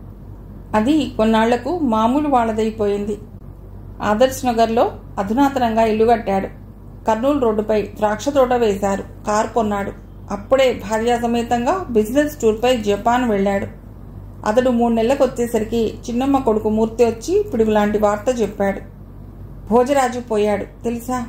అది కొన్నాళ్లకు మామూలు వాళ్ళదైపోయింది ఆదర్శ్ నగర్లో అధునాతనంగా ఇల్లు కట్టాడు కర్నూలు రోడ్డుపై ద్రాక్ష తోట వేశారు కారు కొన్నాడు అప్పుడే భార్యా సమేతంగా బిజినెస్ టూర్పై జపాన్ వెళ్ళాడు అతడు మూడు నెలలకు వచ్చేసరికి చిన్నమ్మ కొడుకు మూర్తి వచ్చి పిడుగు లాంటి వార్త చెప్పాడు భోజరాజు పోయాడు తెలుసా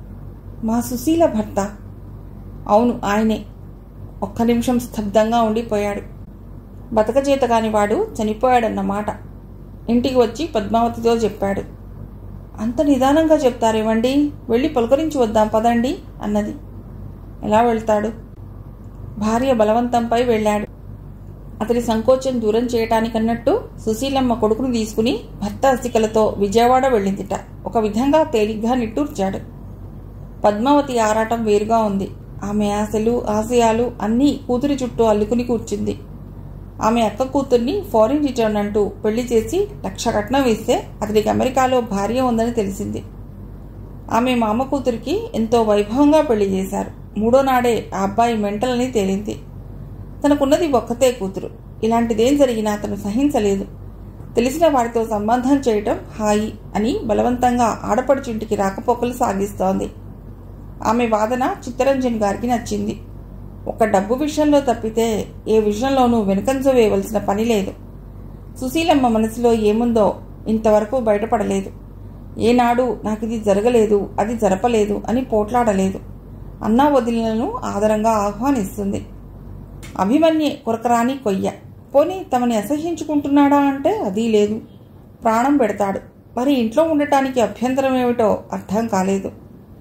మా సుశీల భర్త అవును ఆయనే ఒక్క నిమిషం స్తబ్దంగా ఉండిపోయాడు బతకచేత కాని వాడు చనిపోయాడన్నమాట ఇంటికి వచ్చి పద్మావతితో చెప్పాడు అంత నిదానంగా చెప్తారేమండి వెళ్ళి పలుకరించి వద్దాం పదండి అన్నది ఎలా వెళ్తాడు భార్య బలవంతంపై వెళ్ళాడు అతడి సంకోచం దూరం చేయటానికన్నట్టు సుశీలమ్మ కొడుకును తీసుకుని భర్త అస్థికలతో విజయవాడ వెళ్ళిందిట ఒక విధంగా తేలిగ్గా నిట్టూర్చాడు పద్మావతి ఆరాటం వేరుగా ఉంది ఆమె ఆశలు ఆశయాలు అన్నీ కూతురి చుట్టూ అల్లుకుని కూర్చుంది ఆమె అక్క కూతుర్ని ఫారిన్ రిటర్న్ అంటూ పెళ్లి చేసి లక్ష కట్నం వేస్తే అతడికి అమెరికాలో భార్య ఉందని తెలిసింది ఆమె మామ కూతురికి ఎంతో వైభవంగా పెళ్లి చేశారు మూడో నాడే ఆ అబ్బాయి మెంటలని తేలింది తనకున్నది ఒక్కతే కూతురు ఇలాంటిదేం జరిగినా అతను సహించలేదు తెలిసిన వారితో సంబంధం చేయటం హాయి అని బలవంతంగా ఆడపడుచుంటికి రాకపోకలు సాగిస్తోంది ఆమె వాదన చిత్తరంజన్ గారికి నచ్చింది ఒక డబ్బు విషయంలో తప్పితే ఏ విషయంలోనూ వెనుకంజ వేయవలసిన పని లేదు సుశీలమ్మ మనసులో ఏముందో ఇంతవరకు బయటపడలేదు ఏనాడు నాకు ఇది జరగలేదు అది జరపలేదు అని పోట్లాడలేదు అన్నా వదిలినను ఆదరంగా ఆహ్వానిస్తుంది అభిమన్యే కొరకరాని కొయ్య పోనీ తమని అసహ్యించుకుంటున్నాడా అంటే అది లేదు ప్రాణం పెడతాడు మరి ఇంట్లో ఉండటానికి అభ్యంతరం ఏమిటో అర్థం కాలేదు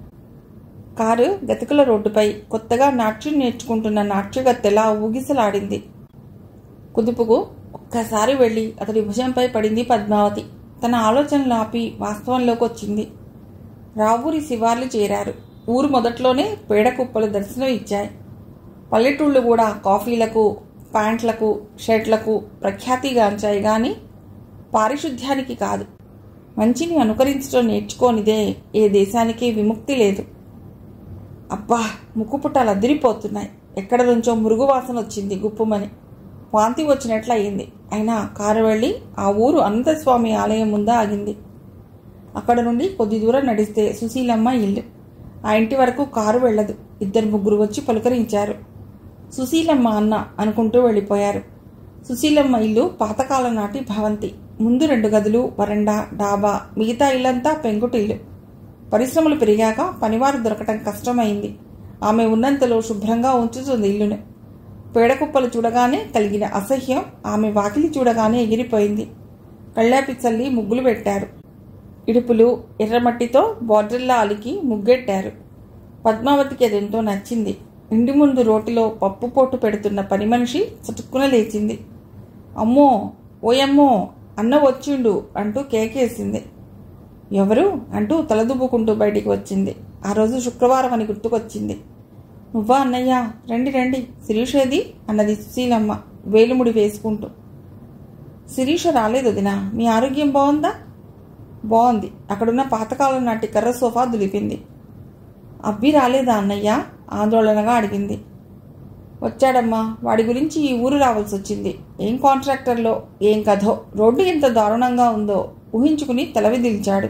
కారు గతికుల రోడ్డుపై కొత్తగా నాట్యం నేర్చుకుంటున్న నాట్యగత్తెలా ఊగిసలాడింది కుదుపుకు ఒక్కసారి వెళ్ళి అతడి భుజంపై పడింది పద్మావతి తన ఆలోచనలు ఆపి వాస్తవంలోకి వచ్చింది రావూరి శివార్లు చేరారు ఊరు మొదట్లోనే పేడ కుప్పలు దర్శనం ఇచ్చాయి పల్లెటూళ్ళు కూడా కాఫీలకు ప్యాంట్లకు షర్ట్లకు ప్రఖ్యాతిగాంచాయి కానీ పారిశుద్ధ్యానికి కాదు మంచిని అనుకరించడం నేర్చుకోనిదే ఏ దేశానికి విముక్తి లేదు అబ్బా ముక్కుపుట్టాలు అదిరిపోతున్నాయి ఎక్కడ నుంచో మురుగు వాసన వచ్చింది గుప్పుమని వాంతి వచ్చినట్లు అయింది అయినా కారు వెళ్ళి ఆ ఊరు అనంతస్వామి ఆలయం ముందా ఆగింది అక్కడ నుండి కొద్ది దూరం నడిస్తే సుశీలమ్మ ఇల్లు ఆ ఇంటి వరకు కారు వెళ్ళదు ఇద్దరు ముగ్గురు వచ్చి పలుకరించారు సుశీలమ్మ అన్న అనుకుంటూ వెళ్ళిపోయారు సుశీలమ్మ ఇల్లు పాతకాలం నాటి భవంతి ముందు రెండు గదులు వరండా డాబా మిగతా ఇల్లంతా పెంకుటిల్లు పరిశ్రమలు పెరిగాక పనివారు దొరకటం కష్టమైంది ఆమె ఉన్నంతలో శుభ్రంగా ఉంచుతుంది ఇల్లును పేడకుప్పలు చూడగానే కలిగిన అసహ్యం ఆమె వాకిలి చూడగానే ఎగిరిపోయింది కళ్ళాపి చల్లి ముగ్గులు పెట్టారు ఇడుపులు ఎర్రమట్టితో బార్డర్లా అలికి ముగ్గెట్టారు పద్మావతికి అదెంతో నచ్చింది ఇంటి ముందు రోటిలో పప్పు పోటు పెడుతున్న పని మనిషి చటుక్కున లేచింది అమ్మో ఓయమ్మో అన్న వచ్చిండు అంటూ కేకేసింది ఎవరు అంటూ తలదువ్వుకుంటూ బయటికి వచ్చింది ఆ రోజు శుక్రవారం అని గుర్తుకొచ్చింది నువ్వా అన్నయ్య రండి రండి శిరీషేది అన్నది సుశీలమ్మ వేలుముడి వేసుకుంటూ శిరీష రాలేదు దినా మీ ఆరోగ్యం బాగుందా బాగుంది అక్కడున్న పాతకాలం నాటి కర్ర సోఫా దులిపింది అబ్బి రాలేదా అన్నయ్య ఆందోళనగా అడిగింది వచ్చాడమ్మా వాడి గురించి ఈ ఊరు రావాల్సి వచ్చింది ఏం కాంట్రాక్టర్లో ఏం కథో రోడ్డు ఎంత దారుణంగా ఉందో ఊహించుకుని తలవిదిల్చాడు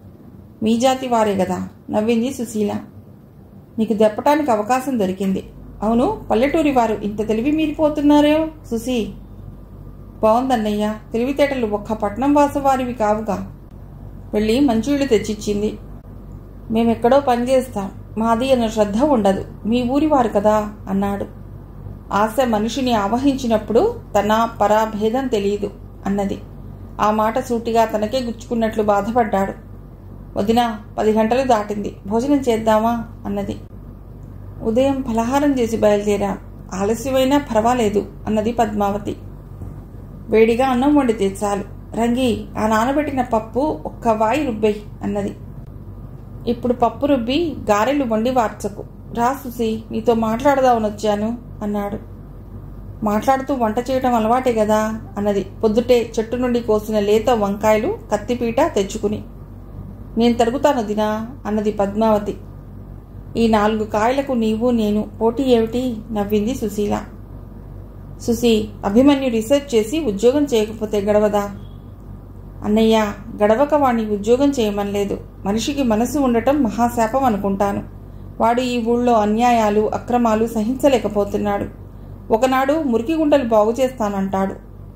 మీ జాతి వారే కదా నవ్వింది సుశీల నీకు దెప్పటానికి అవకాశం దొరికింది అవును పల్లెటూరి వారు ఇంత తెలివి మీరిపోతున్నారే సుశీ బాగుందన్నయ్య తెలివితేటలు ఒక్క పట్నం వాసవారివి కావుగా వెళ్ళి మంచినీళ్ళు తెచ్చిచ్చింది మేమెక్కడో పనిచేస్తాం మాది అన్న శ్రద్ధ ఉండదు మీ ఊరి వారు కదా అన్నాడు ఆశ మనిషిని ఆవహించినప్పుడు తన పరా భేదం తెలియదు అన్నది ఆ మాట సూటిగా తనకే గుచ్చుకున్నట్లు బాధపడ్డాడు వదిన పది గంటలు దాటింది భోజనం చేద్దామా అన్నది ఉదయం ఫలహారం చేసి బయలుదేరాం ఆలస్యమైనా పర్వాలేదు అన్నది పద్మావతి వేడిగా అన్నం వండితే చాలు రంగి ఆ నానబెట్టిన పప్పు ఒక్క వాయి రుబ్బేయ్ అన్నది ఇప్పుడు పప్పు రుబ్బి గారెలు వండి వార్చకు రా సుసి నీతో మాట్లాడదామని వచ్చాను అన్నాడు మాట్లాడుతూ వంట చేయటం అలవాటే కదా అన్నది పొద్దుటే చెట్టు నుండి కోసిన లేత వంకాయలు కత్తిపీట తెచ్చుకుని నేను తరుగుతాను దినా అన్నది పద్మావతి ఈ నాలుగు కాయలకు నీవు నేను పోటీ ఏమిటి నవ్వింది సుశీల సుశీ అభిమన్యు రీసెర్చ్ చేసి ఉద్యోగం చేయకపోతే గడవదా అన్నయ్య గడవక వాణ్ణి ఉద్యోగం చేయమనలేదు మనిషికి మనసు ఉండటం మహాశాపం అనుకుంటాను వాడు ఈ ఊళ్ళో అన్యాయాలు అక్రమాలు సహించలేకపోతున్నాడు ఒకనాడు మురికి గుంటలు బాగు చేస్తానంటాడు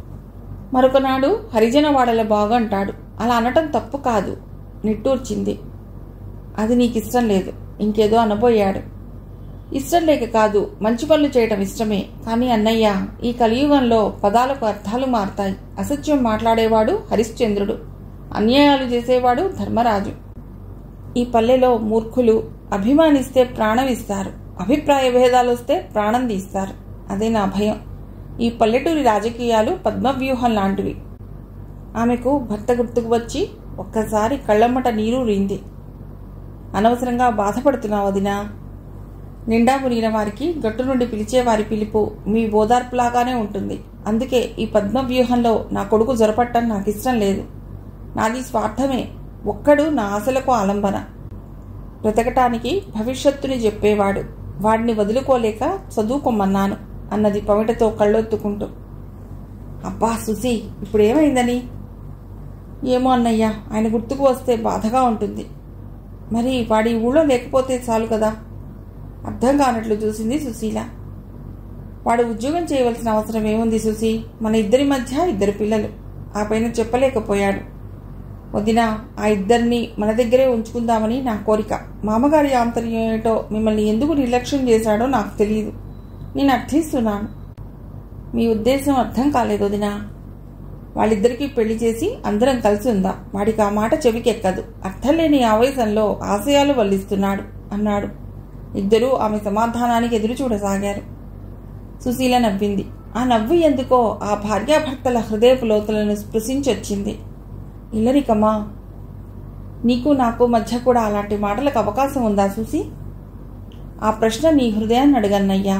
మరొకనాడు హరిజన వాడల బాగు అంటాడు అలా అనటం తప్పు కాదు నిట్టూర్చింది అది నీకిష్టం లేదు ఇంకేదో అనబోయాడు ఇష్టం లేక కాదు మంచి పనులు చేయటం ఇష్టమే కానీ అన్నయ్య ఈ కలియుగంలో పదాలకు అర్థాలు మారతాయి అసత్యం మాట్లాడేవాడు హరిశ్చంద్రుడు అన్యాయాలు చేసేవాడు ధర్మరాజు ఈ పల్లెలో మూర్ఖులు అభిమానిస్తే ప్రాణం ఇస్తారు అభిప్రాయ భేదాలు వస్తే ప్రాణం తీస్తారు అదే నా భయం ఈ పల్లెటూరి రాజకీయాలు పద్మవ్యూహం లాంటివి ఆమెకు భర్త గుర్తుకు వచ్చి ఒక్కసారి కళ్ళమ్మట నీరు రీంది అనవసరంగా బాధపడుతున్నావు వదినా నిండా మునిగిన వారికి గట్టు నుండి పిలిచే వారి పిలుపు మీ ఓదార్పులాగానే ఉంటుంది అందుకే ఈ పద్మ వ్యూహంలో నా కొడుకు జొరపట్టం నాకు ఇష్టం లేదు నాది స్వార్థమే ఒక్కడు నా ఆశలకు ఆలంబన బ్రతకటానికి భవిష్యత్తుని చెప్పేవాడు వాడిని వదులుకోలేక చదువుకోమన్నాను అన్నది పమిటతో కళ్ళొత్తుకుంటూ అబ్బా సుసి ఇప్పుడేమైందని ఏమో అన్నయ్య ఆయన గుర్తుకు వస్తే బాధగా ఉంటుంది మరి వాడి ఊళ్ళో లేకపోతే చాలు కదా అర్థం కానట్లు చూసింది సుశీల వాడు ఉద్యోగం చేయవలసిన అవసరం ఏముంది సుశీ మన ఇద్దరి మధ్య ఇద్దరు పిల్లలు ఆ పైన చెప్పలేకపోయాడు వదిన ఆ ఇద్దరిని మన దగ్గరే ఉంచుకుందామని నా కోరిక మామగారి ఆంతర్యం ఏమిటో మిమ్మల్ని ఎందుకు నిర్లక్ష్యం చేశాడో నాకు తెలియదు నేను అర్థిస్తున్నాను మీ ఉద్దేశం అర్థం కాలేదు వదినా వాళ్ళిద్దరికీ పెళ్లి చేసి అందరం కలిసి ఉందాం వాడికి ఆ మాట చెవికెక్కదు అర్థం లేని ఆవేశంలో ఆశయాలు వల్లిస్తున్నాడు అన్నాడు ఇద్దరూ ఆమె సమాధానానికి ఎదురు చూడసాగారు సుశీల నవ్వింది ఆ నవ్వు ఎందుకో ఆ భార్యాభర్తల హృదయపు లోతులను స్పృశించొచ్చింది ఇల్లరికమ్మా నీకు నాకు మధ్య కూడా అలాంటి మాటలకు అవకాశం ఉందా చూసి ఆ ప్రశ్న నీ హృదయాన్ని అడగన్నయ్యా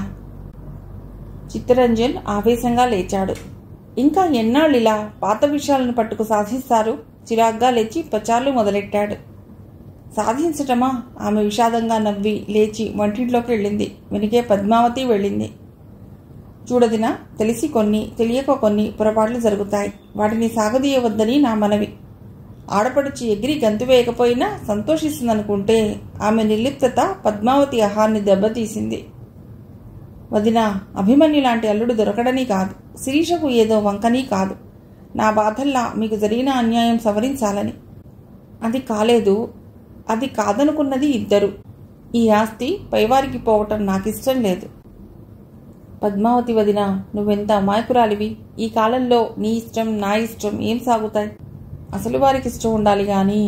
చిత్తరంజన్ ఆవేశంగా లేచాడు ఇంకా ఎన్నాళ్ళిలా పాత విషయాలను పట్టుకు సాధిస్తారు చిరాగ్గా లేచి ప్రచారాలు మొదలెట్టాడు సాధించటమా ఆమె విషాదంగా నవ్వి లేచి వంటింట్లోకి వెళ్ళింది వెనుకే పద్మావతి వెళ్ళింది చూడదినా తెలిసి కొన్ని తెలియక కొన్ని పొరపాట్లు జరుగుతాయి వాటిని సాగదీయవద్దని నా మనవి ఆడపడుచి ఎగిరి గంతు వేయకపోయినా సంతోషిస్తుందనుకుంటే ఆమె నిర్లిప్తత పద్మావతి అహాన్ని దెబ్బతీసింది వదిన అభిమన్యు లాంటి అల్లుడు దొరకడని కాదు శిరీషకు ఏదో వంకనీ కాదు నా బాధల్లా మీకు జరిగిన అన్యాయం సవరించాలని అది కాలేదు అది కాదనుకున్నది ఇద్దరు ఈ ఆస్తి పైవారికి పోవటం నాకిష్టం లేదు పద్మావతి వదిన నువ్వెంత అమాయకురాలివి ఈ కాలంలో నీ ఇష్టం నా ఇష్టం ఏం సాగుతాయి అసలు వారికి ఇష్టం ఉండాలి కానీ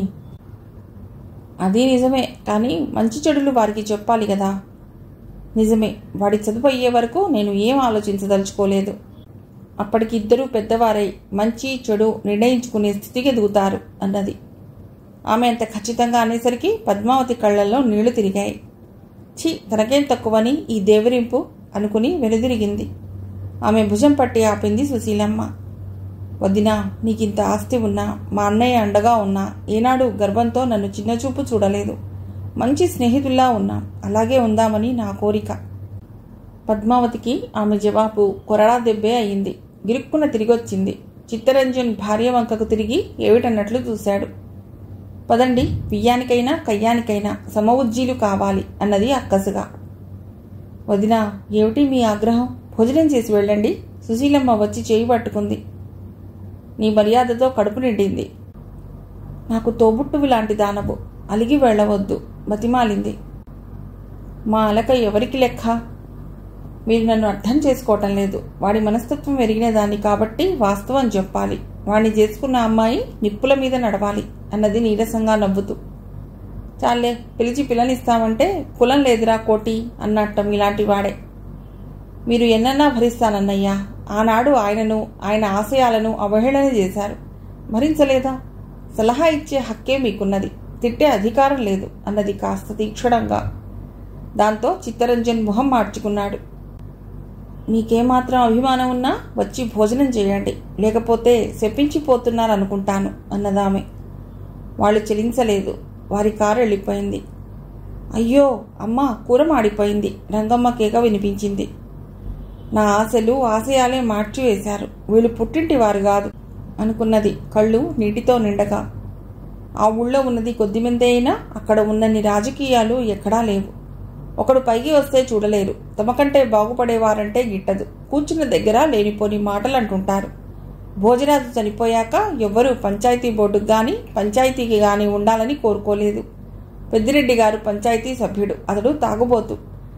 అది నిజమే కానీ మంచి చెడులు వారికి చెప్పాలి కదా నిజమే వాడి చదువు అయ్యే వరకు నేను ఏం ఆలోచించదలుచుకోలేదు అప్పటికి ఇద్దరూ పెద్దవారై మంచి చెడు నిర్ణయించుకునే స్థితికి ఎదుగుతారు అన్నది ఆమె అంత ఖచ్చితంగా అనేసరికి పద్మావతి కళ్ళల్లో నీళ్లు తిరిగాయి ఛీ తనకేం తక్కువని ఈ దేవరింపు అనుకుని వెనుదిరిగింది ఆమె భుజం పట్టి ఆపింది సుశీలమ్మ వదినా నీకింత ఆస్తి ఉన్నా మా అన్నయ్య అండగా ఉన్నా ఏనాడు గర్వంతో నన్ను చిన్నచూపు చూడలేదు మంచి స్నేహితుల్లా ఉన్నాం అలాగే ఉందామని నా కోరిక పద్మావతికి ఆమె జవాబు కొరడా దెబ్బే అయింది గిరుక్కున తిరిగొచ్చింది చిత్తరంజన్ భార్య వంకకు తిరిగి ఏమిటన్నట్లు చూశాడు పదండి బియ్యానికైనా కయ్యానికైనా సమవుజ్జీలు కావాలి అన్నది అక్కసుగా వదినా ఏమిటి మీ ఆగ్రహం భోజనం చేసి వెళ్ళండి సుశీలమ్మ వచ్చి చేయి పట్టుకుంది నీ మర్యాదతో కడుపు నిండింది నాకు తోబుట్టువి లాంటి దానవు అలిగి వెళ్ళవద్దు బతిమాలింది మా అలక ఎవరికి లెక్క మీరు నన్ను అర్థం చేసుకోవటం లేదు వాడి మనస్తత్వం ఎరిగిన దాన్ని కాబట్టి వాస్తవం చెప్పాలి వాణ్ణి చేసుకున్న అమ్మాయి నిప్పుల మీద నడవాలి అన్నది నీరసంగా నవ్వుతూ చాలే పిలిచి పిల్లనిస్తామంటే కులం లేదురా కోటి అన్నట్టం ఇలాంటి వాడే మీరు ఎన్నన్నా భరిస్తానన్నయ్యా ఆనాడు ఆయనను ఆయన ఆశయాలను అవహేళన చేశారు భరించలేదా సలహా ఇచ్చే హక్కే మీకున్నది తిట్టే అధికారం లేదు అన్నది కాస్త తీక్షణంగా దాంతో చిత్తరంజన్ మొహం మార్చుకున్నాడు మీకేమాత్రం అభిమానం ఉన్నా వచ్చి భోజనం చేయండి లేకపోతే శపించిపోతున్నారనుకుంటాను అన్నదామె వాళ్ళు చెలించలేదు వారి కారు వెళ్ళిపోయింది అయ్యో అమ్మ కూర మాడిపోయింది రంగమ్మ కేక వినిపించింది నా ఆశలు ఆశయాలే మార్చివేశారు వీళ్ళు పుట్టింటి వారు కాదు అనుకున్నది కళ్ళు నీటితో నిండగా ఆ ఊళ్ళో ఉన్నది కొద్దిమంది అయినా అక్కడ ఉన్నన్ని రాజకీయాలు ఎక్కడా లేవు ఒకడు పైకి వస్తే చూడలేరు తమకంటే బాగుపడేవారంటే గిట్టదు కూర్చున్న దగ్గర లేనిపోని మాటలు అంటుంటారు భోజరాజు చనిపోయాక ఎవ్వరూ పంచాయతీ బోర్డుకు కానీ పంచాయతీకి కానీ ఉండాలని కోరుకోలేదు పెద్దిరెడ్డి గారు పంచాయతీ సభ్యుడు అతడు తాగుబోతు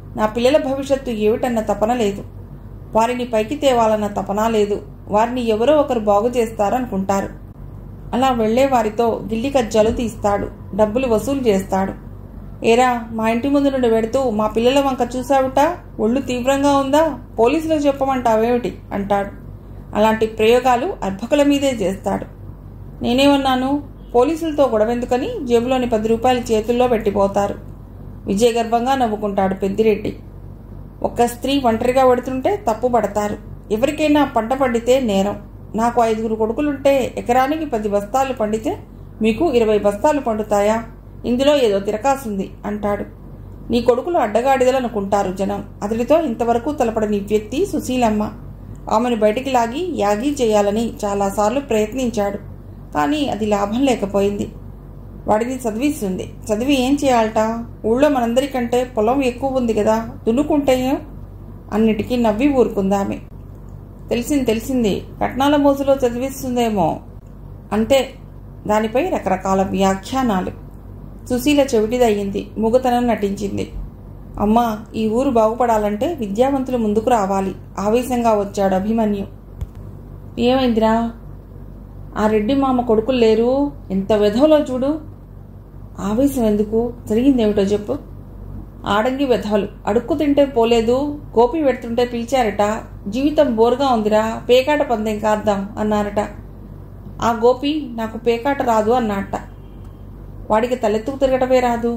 నా పిల్లల భవిష్యత్తు ఏమిటన్న తపన లేదు వారిని పైకి తేవాలన్న తపన లేదు వారిని ఎవరో ఒకరు బాగు చేస్తారనుకుంటారు అలా వెళ్లే వారితో గిల్లి కజ్జాలు తీస్తాడు డబ్బులు వసూలు చేస్తాడు ఏరా మా ఇంటి ముందు నుండి పెడుతూ మా పిల్లల వంక చూసావుట ఒళ్ళు తీవ్రంగా ఉందా పోలీసులకు చెప్పమంటావేమిటి అంటాడు అలాంటి ప్రయోగాలు అర్భకుల మీదే చేస్తాడు నేనేమన్నాను పోలీసులతో గొడవెందుకని జేబులోని పది రూపాయలు చేతుల్లో పెట్టిపోతారు విజయగర్భంగా నవ్వుకుంటాడు పెద్దిరెడ్డి ఒక్క స్త్రీ ఒంటరిగా పడుతుంటే తప్పు పడతారు ఎవరికైనా పంట పండితే నేరం నాకు ఐదుగురు కొడుకులుంటే ఎకరానికి పది బస్తాలు పండితే మీకు ఇరవై బస్తాలు పండుతాయా ఇందులో ఏదో తిరకాసుంది అంటాడు నీ కొడుకులు అడ్డగాడిదలనుకుంటారు జనం అతడితో ఇంతవరకు తలపడని వ్యక్తి సుశీలమ్మ ఆమెను బయటికి లాగి యాగి చేయాలని చాలాసార్లు ప్రయత్నించాడు కానీ అది లాభం లేకపోయింది వాడిని చదివిస్తుంది చదివి ఏం చేయాలట ఊళ్ళో మనందరికంటే పొలం ఎక్కువ ఉంది కదా దున్నుకుంటే అన్నిటికీ నవ్వి ఊరుకుందామె తెలిసింది తెలిసింది కట్నాల మోసులో చదివిస్తుందేమో అంతే దానిపై రకరకాల వ్యాఖ్యానాలు సుశీల చెవిటిదయ్యింది ముగతనం నటించింది అమ్మా ఈ ఊరు బాగుపడాలంటే విద్యావంతులు ముందుకు రావాలి ఆవేశంగా వచ్చాడు అభిమన్యు ఏమైందిరా ఆ రెడ్డి మామ కొడుకులు లేరు ఎంత వెధవలో చూడు ఆవేశం ఎందుకు జరిగిందేమిటో చెప్పు ఆడంగి వెధవలు అడుక్కు తింటే పోలేదు గోపి పెడుతుంటే పిలిచారట జీవితం బోరుగా ఉందిరా పేకాట పందెం కాద్దాం అన్నారట ఆ గోపి నాకు పేకాట రాదు అన్నట్ట వాడికి తలెత్తుకు తిరగటమే రాదు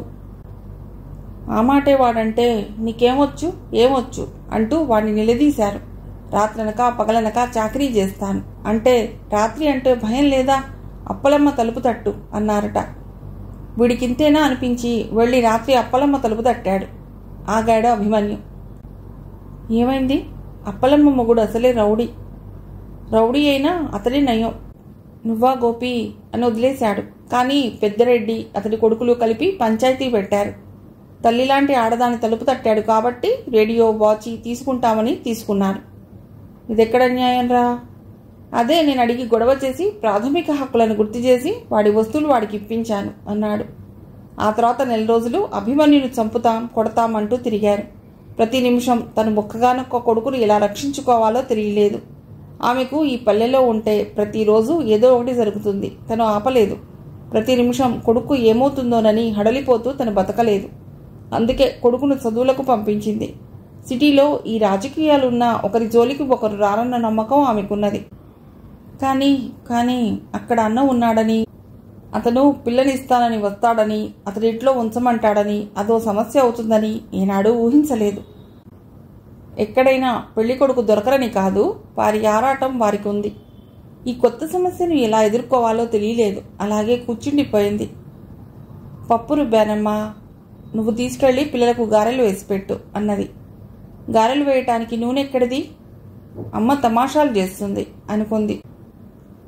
ఆ మాటే వాడంటే నీకేమొచ్చు ఏమొచ్చు అంటూ వాడిని నిలదీశారు రాత్రనక పగలనక చాకరీ చేస్తాను అంటే రాత్రి అంటే భయం లేదా అప్పలమ్మ తలుపు తట్టు అన్నారట వీడికింతేనా అనిపించి వెళ్ళి రాత్రి అప్పలమ్మ తలుపు తట్టాడు ఆగాడు అభిమన్యు ఏమైంది అప్పలమ్మ మొగుడు అసలే రౌడీ రౌడీ అయినా అతడి నయం నువ్వా గోపి అని వదిలేశాడు కానీ పెద్దరెడ్డి అతడి కొడుకులు కలిపి పంచాయతీ పెట్టారు తల్లిలాంటి ఆడదాని తలుపు తట్టాడు కాబట్టి రేడియో వాచి తీసుకుంటామని తీసుకున్నారు ఇదెక్కడ న్యాయం రా అదే నేను అడిగి గొడవ చేసి ప్రాథమిక హక్కులను గుర్తు చేసి వాడి వస్తువులు వాడికి ఇప్పించాను అన్నాడు ఆ తర్వాత నెల రోజులు అభిమన్యుని చంపుతాం కొడతాం అంటూ తిరిగారు ప్రతి నిమిషం తను మొక్కగానొక్క కొడుకును ఎలా రక్షించుకోవాలో తెలియలేదు ఆమెకు ఈ పల్లెలో ఉంటే ప్రతిరోజు ఏదో ఒకటి జరుగుతుంది తను ఆపలేదు ప్రతి నిమిషం కొడుకు ఏమవుతుందోనని హడలిపోతూ తను బతకలేదు అందుకే కొడుకును చదువులకు పంపించింది సిటీలో ఈ రాజకీయాలున్న ఒకరి జోలికి ఒకరు రానన్న నమ్మకం ఆమెకున్నది కానీ కానీ అక్కడ అన్న ఉన్నాడని అతను పిల్లనిస్తానని వస్తాడని అతడి ఇంట్లో ఉంచమంటాడని అదో సమస్య అవుతుందని ఈనాడు ఊహించలేదు ఎక్కడైనా పెళ్లి కొడుకు దొరకరని కాదు వారి ఆరాటం వారికి ఉంది ఈ కొత్త సమస్యను ఎలా ఎదుర్కోవాలో తెలియలేదు అలాగే కూర్చుండిపోయింది పప్పు రుబ్బానమ్మా నువ్వు తీసుకెళ్ళి పిల్లలకు గారెలు వేసిపెట్టు అన్నది గారెలు వేయటానికి నూనె ఎక్కడిది అమ్మ తమాషాలు చేస్తుంది అనుకుంది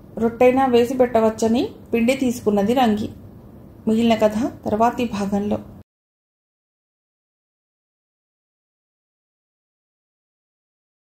రొట్టైనా వేసి పెట్టవచ్చని పిండి తీసుకున్నది రంగి మిగిలిన కథ తర్వాతి భాగంలో